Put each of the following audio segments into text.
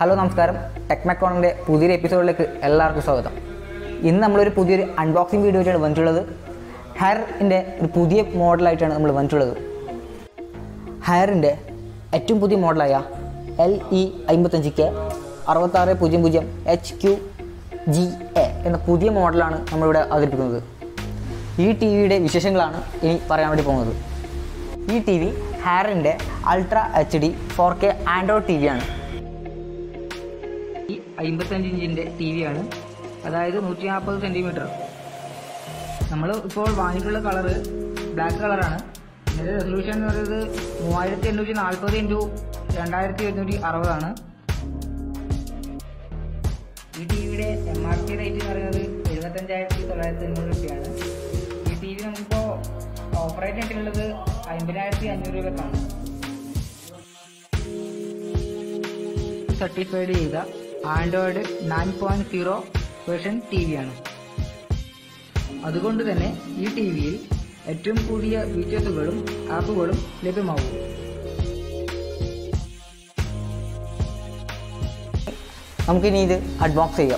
Hello നമസ്കാരം ടെക്മാക്കോണിൻ്റെ പുതിയൊരു എപ്പിസോഡിലേക്ക് എല്ലാവർക്കും സ്വാഗതം ഇന്ന് നമ്മളൊരു പുതിയൊരു അൺബോക്സിംഗ് വീഡിയോ ആയിട്ടാണ് വന്നിട്ടുള്ളത് ഹയറിൻ്റെ ഒരു പുതിയ മോഡലായിട്ടാണ് നമ്മൾ വന്നിട്ടുള്ളത് ഹയറിൻ്റെ ഏറ്റവും പുതിയ മോഡലായ എൽ ഇ അമ്പത്തഞ്ച് കെ അറുപത്താറ് പൂജ്യം പൂജ്യം എച്ച് ക്യു ജി എ എന്ന പുതിയ മോഡലാണ് നമ്മളിവിടെ അവതരിപ്പിക്കുന്നത് ഈ ടി വിയുടെ വിശേഷങ്ങളാണ് ഇനി പറയാൻ വേണ്ടി പോകുന്നത് ഈ ടി വി ഹാറിൻ്റെ ultra H D four K android T വിയാണ് ഈ അമ്പത്തഞ്ച് ഇഞ്ചിൻ്റെ ടി വിയാണ് അതായത് നൂറ്റി നാൽപ്പത് സെൻറ്റിമീറ്റർ നമ്മൾ ഇപ്പോൾ വാങ്ങിയിട്ടുള്ള കളറ് ബ്ലാക്ക് കളറാണ് ഇതിൻ്റെ റെസൊല്യൂഷൻ എന്ന് പറയുന്നത് മൂവായിരത്തി എണ്ണൂറ്റി നാൽപ്പത് ഇൻറ്റു രണ്ടായിരത്തി എഴുന്നൂറ്റി അറുപതാണ് ഈ ടി വിയുടെ എം ആർ പി റേറ്റ് എന്ന് പറയുന്നത് എഴുപത്തഞ്ചായിരത്തി തൊള്ളായിരത്തി തൊണ്ണൂറ് രൂപയാണ് ഈ ടി വി നമുക്കിപ്പോൾ ഓഫറായിട്ട് കിട്ടിയിട്ടുള്ളത് അമ്പതിനായിരത്തി അഞ്ഞൂറ് രൂപക്കാണ് സർട്ടിഫൈഡ് ചെയ്ത android nine point zero version T വിയാണ് അതുകൊണ്ട് തന്നെ ഈ ടി വിയിൽ ഏറ്റവും കൂടിയ ഫീച്ചേഴ്സുകളും ആപ്പുകളും ലഭ്യമാവും നമുക്കിനി ഇത് അഡ്ബോക്സ് ചെയ്യാം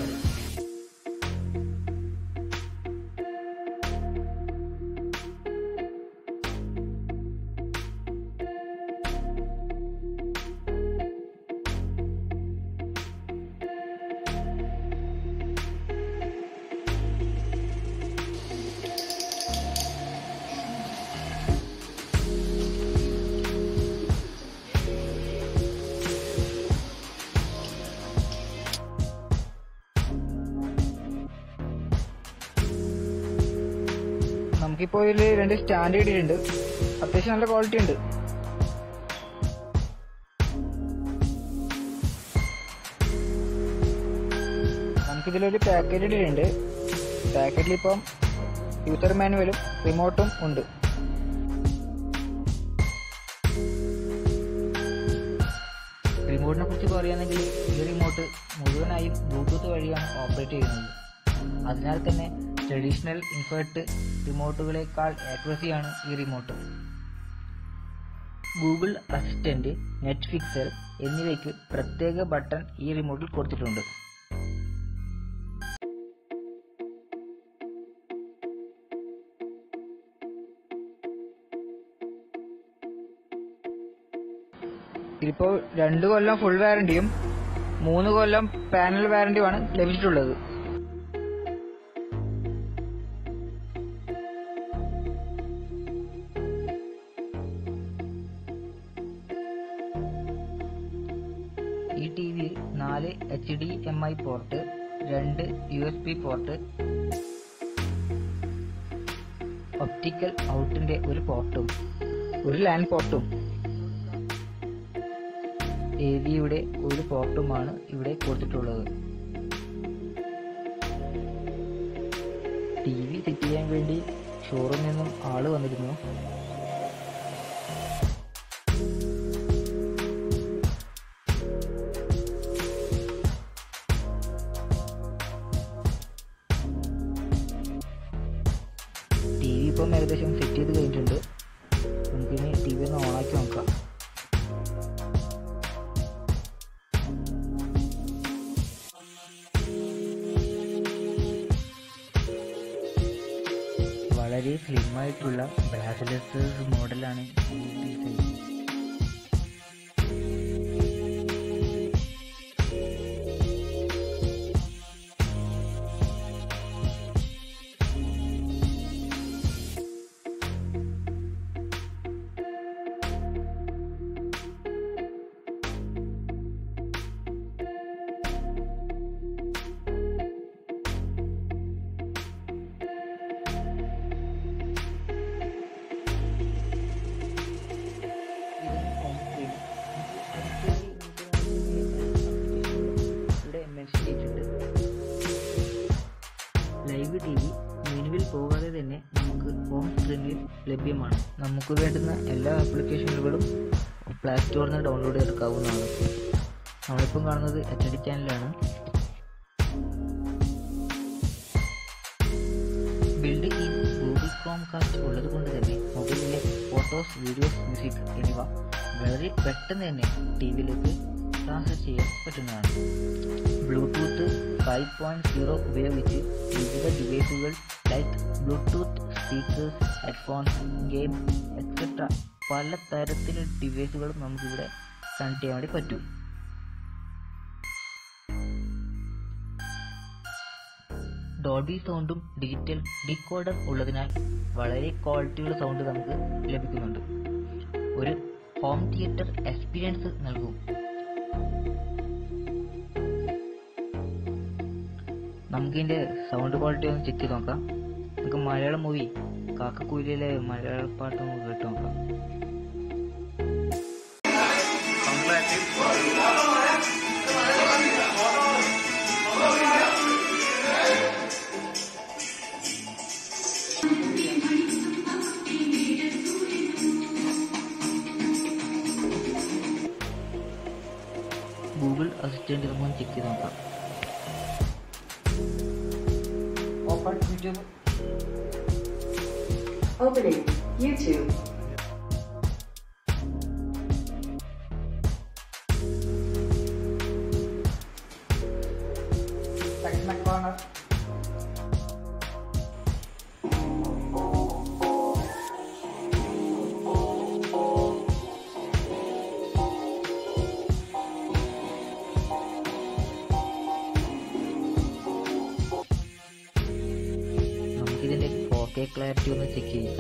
നമുക്കിപ്പോൾ ഇതിൽ രണ്ട് സ്റ്റാൻഡ് ഇട്ടിട്ടുണ്ട് അത്യാവശ്യം നല്ല ക്വാളിറ്റി ഉണ്ട് നമുക്കിതിലൊരു പാക്കറ്റ് ഇട്ടിട്ടുണ്ട് പാക്കറ്റിൽ ഇപ്പം യൂസർ മാനുവലും റിമോട്ടും ഉണ്ട് റിമോട്ടിനെ കുറിച്ച് പറയുകയാണെങ്കിൽ ഈ റിമോട്ട് മുഴുവനായും ബ്ലൂടൂത്ത് വഴിയാണ് ഓപ്പറേറ്റ് ചെയ്യുന്നത് അതിനാൽ തന്നെ ട്രഡീഷണൽ ഇൻഫേർട്ട് റിമോട്ടുകളേക്കാൾ ആക്യുറസിയാണ് ഈ റിമോട്ട് ഗൂഗിൾ അസിസ്റ്റന്റ് നെറ്റ്ഫിക്സൽ എന്നിവയ്ക്ക് പ്രത്യേക ബട്ടൺ ഈ റിമോട്ടിൽ കൊടുത്തിട്ടുണ്ട് ഇതിപ്പോൾ രണ്ട് കൊല്ലം ഫുൾ വാറണ്ടിയും മൂന്ന് കൊല്ലം പാനൽ വാറണ്ടിയുമാണ് ലഭിച്ചിട്ടുള്ളത് ഈ ടി വിയിൽ നാല് H D M I port രണ്ട് U S B port optical ഔട്ടിന്റെ ഒരു പോർട്ടും ഒരു ലാൻഡ് പോർട്ടും എ വിയുടെ ഒരു പോർട്ടുമാണ് ഇവിടെ കൊടുത്തിട്ടുള്ളത് ടി വി സെറ്റ് ചെയ്യാൻ വേണ്ടി ഷോറൂമിൽ നിന്നും ആള് വന്നിരുന്നു ടി വി ഇപ്പം ഏകദേശം സെറ്റ് ചെയ്ത് കഴിഞ്ഞിട്ടുണ്ട് നമുക്കിനി ടി വി ഒന്ന് ഓണാക്കി നോക്കാം വളരെ സ്ലിം ആയിട്ടുള്ള ബ്രാസ്ലെസ് മോഡലാണ് ഈ ഡിസൈൻ ഇവിടെ മെൻഷൻ ചെയ്തിട്ടുണ്ട് ലൈവ് ടി വി മെനുവിൽ പോകാതെ തന്നെ നമുക്ക് ഹോം സ്ക്രീനിൽ ലഭ്യമാണ് നമുക്ക് വേണ്ടുന്ന എല്ലാ ആപ്ലിക്കേഷനുകളും പ്ലേ സ്റ്റോറിൽ നിന്ന് ഡൗൺലോഡ് ചെയ്തെടുക്കാവുന്നതാണ് നമ്മളിപ്പം കാണുന്നത് എച്ച് ഡി ചാനലാണ് build in Google Chromecast ഉള്ളത് കൊണ്ട് തന്നെ മൊബൈലിലെ ഫോട്ടോസ് വീഡിയോസ് മ്യൂസിക് എന്നിവ വളരെ പെട്ടെന്ന് തന്നെ ടി വിയിലേക്ക് ട്രാൻസ്ഫർ ചെയ്യാൻ പറ്റുന്നതാണ് ബ്ലൂടൂത്ത് ഫൈവ് പോയിന്റ് സീറോ ഉപയോഗിച്ച് വിവിധ ഡിവൈസുകൾ like Bluetooth speakers headphones game etcetera പല തരത്തിലുള്ള ഡിവൈസുകളും നമുക്കിവിടെ കണക്ട് ചെയ്യാൻ വേണ്ടി പറ്റും ഡോൾബി സൗണ്ടും ഡിജിറ്റൽ ഡീകോഡർ ഉള്ളതിനാൽ വളരെ ക്വാളിറ്റിയുള്ള സൗണ്ട് നമുക്ക് ലഭിക്കുന്നുണ്ട് ഒരു ഹോം തിയേറ്റർ എക്സ്പീരിയൻസ് നൽകും നമുക്കിതിൻ്റെ സൗണ്ട് ക്വാളിറ്റി ഒന്ന് ചെക്ക് ചെയ്ത് നോക്കാം നമുക്ക് മലയാളം മൂവി കാക്കക്കൂലിയിലെ മലയാള പാട്ട് നമുക്ക് കേട്ട് നോക്കാം ഗൂഗിൾ അസിസ്റ്റന്റ് നമുക്ക് ചെക്ക് ചെയ്ത് നോക്കാം open YouTube Opening YouTube. Text മെക്കോണർ നമുക്കിതിന്റെ ഫോർ കെ ക്ലാരിറ്റി ഒന്ന് ചെക്ക് ചെയ്യാം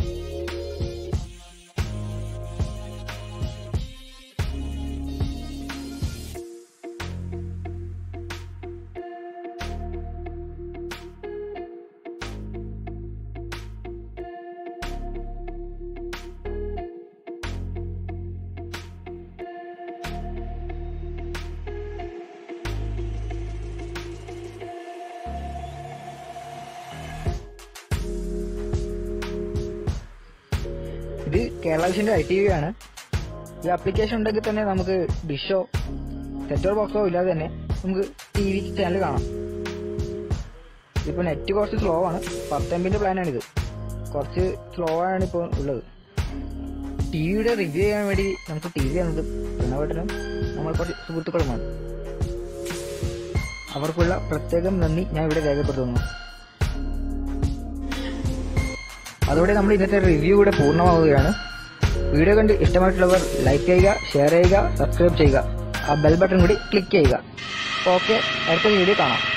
ഇത് കേരള വിഷന്റെ ഐ ടി വി ആണ് ഈ ആപ്ലിക്കേഷൻ ഉണ്ടെങ്കിൽ തന്നെ നമുക്ക് ഡിഷോ സെറ്റർ ബോക്സോ ഇല്ലാതെ തന്നെ നമുക്ക് ടി വി ചാനൽ കാണാം ഇതിപ്പോൾ നെറ്റ് കുറച്ച് സ്ലോ ആണ് പത്ത് എം ബിന്റെ പ്ലാനാണ് ഇത് കുറച്ച് സ്ലോ ആണ് ഇപ്പോൾ ഉള്ളത് ടി വിയുടെ റിവ്യൂ ചെയ്യാൻ വേണ്ടി നമുക്ക് ടി വി എന്നത് പ്രണവേട്ടനും നമ്മൾ കുറച്ച് സുഹൃത്തുക്കളുമാണ് അവർക്കുള്ള പ്രത്യേകം നന്ദി ഞാൻ ഇവിടെ രേഖപ്പെടുത്തുന്നു അതോടെ നമ്മൾ ഇന്നത്തെ റിവ്യൂ ഇവിടെ പൂർണ്ണമാവുകയാണ് വീഡിയോ കണ്ട് ഇഷ്ടമായിട്ടുള്ളവർ ലൈക്ക് ചെയ്യുക ഷെയർ ചെയ്യുക സബ്സ്ക്രൈബ് ചെയ്യുക ആ ബെൽ ബട്ടൺ കൂടി ക്ലിക്ക് ചെയ്യുക ഓക്കെ അടുത്ത വീഡിയോ കാണാം